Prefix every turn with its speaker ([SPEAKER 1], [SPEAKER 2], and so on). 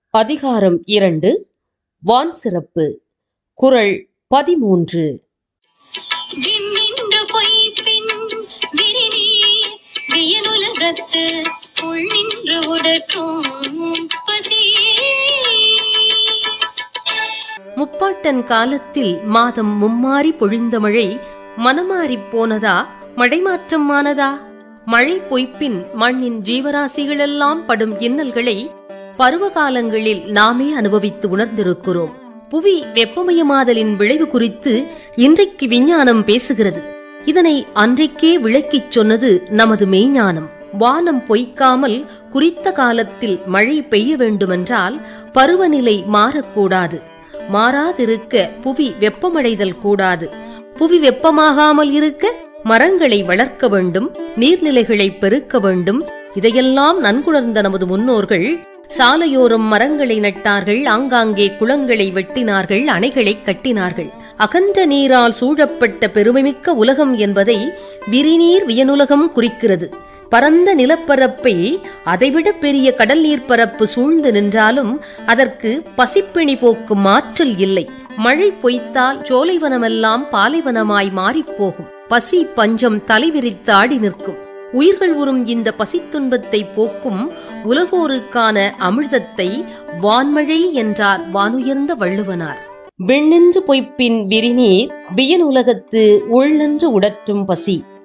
[SPEAKER 1] அதிகாரம் இரண்டு வான் சிறப்பு குறள் பதிமூன்று
[SPEAKER 2] விண்ணின்று பொய்ப்பின் விரிநீர் வியனுலகத்து உள்நின்று உடற்றும் பசி
[SPEAKER 3] முப்பாட்டன் காலத்தில் மாதம் மும்மாறி பொழிந்த மழை மனமாறிப் போனதா மழை மாற்றம் ஆனதா மழை பொய்ப்பின் மண்ணின் ஜீவராசிகளெல்லாம் படும் இன்னல்களை பருவகாலங்களில் நாமே அனுபவித்து உணர்ந்திருக்கிறோம் புவி வெப்பமயமாதலின் விளைவு குறித்து இன்றைக்கு விஞ்ஞானம் பேசுகிறது இதனை அன்றைக்கே விளக்கிச் சொன்னது நமது மெய்ஞானம் வானம் பொய்க்காமல் குறித்த காலத்தில் மழை பெய்ய வேண்டுமென்றால் பருவநிலை மாறக்கூடாது மாறாதிருக்க புவி வெப்பமடைதல் கூடாது புவி வெப்பமாகாமல் இருக்க மரங்களை வளர்க்க வேண்டும் நீர்நிலைகளை பெருக்க வேண்டும் இதையெல்லாம் நன்குணர்ந்த நமது முன்னோர்கள் சாலையோரம் மரங்களை நட்டார்கள் ஆங்காங்கே குளங்களை வெட்டினார்கள் அணைகளை கட்டினார்கள் அகன்ற நீரால் சூழப்பட்ட பெருமைமிக்க உலகம் என்பதை விரிநீர் வியனுலகம் குறிக்கிறது பரந்த நிலப்பரப்பை அதைவிட பெரிய கடல் நீர்ப்பரப்பு சூழ்ந்து நின்றாலும் அதற்கு பசிப்பிணி போக்கும் ஆற்றல் இல்லை மழை பொய்த்தால் சோலைவனமெல்லாம் பாலைவனமாய் மாறிப்போகும் பசி பஞ்சம் தலைவிரித்து ஆடி நிற்கும் உயிர்கள் உறும் இந்த பசித்துன்பத்தை போக்கும் உலகோருக்கான அமிர்தத்தை வான்மழை என்றார் வானுயர்ந்த வள்ளுவனார்
[SPEAKER 1] விண்ணின்று பொய்ப்பின் விரிநீர் வியனுலகத்து உள்நின்று உடற்றும் பசி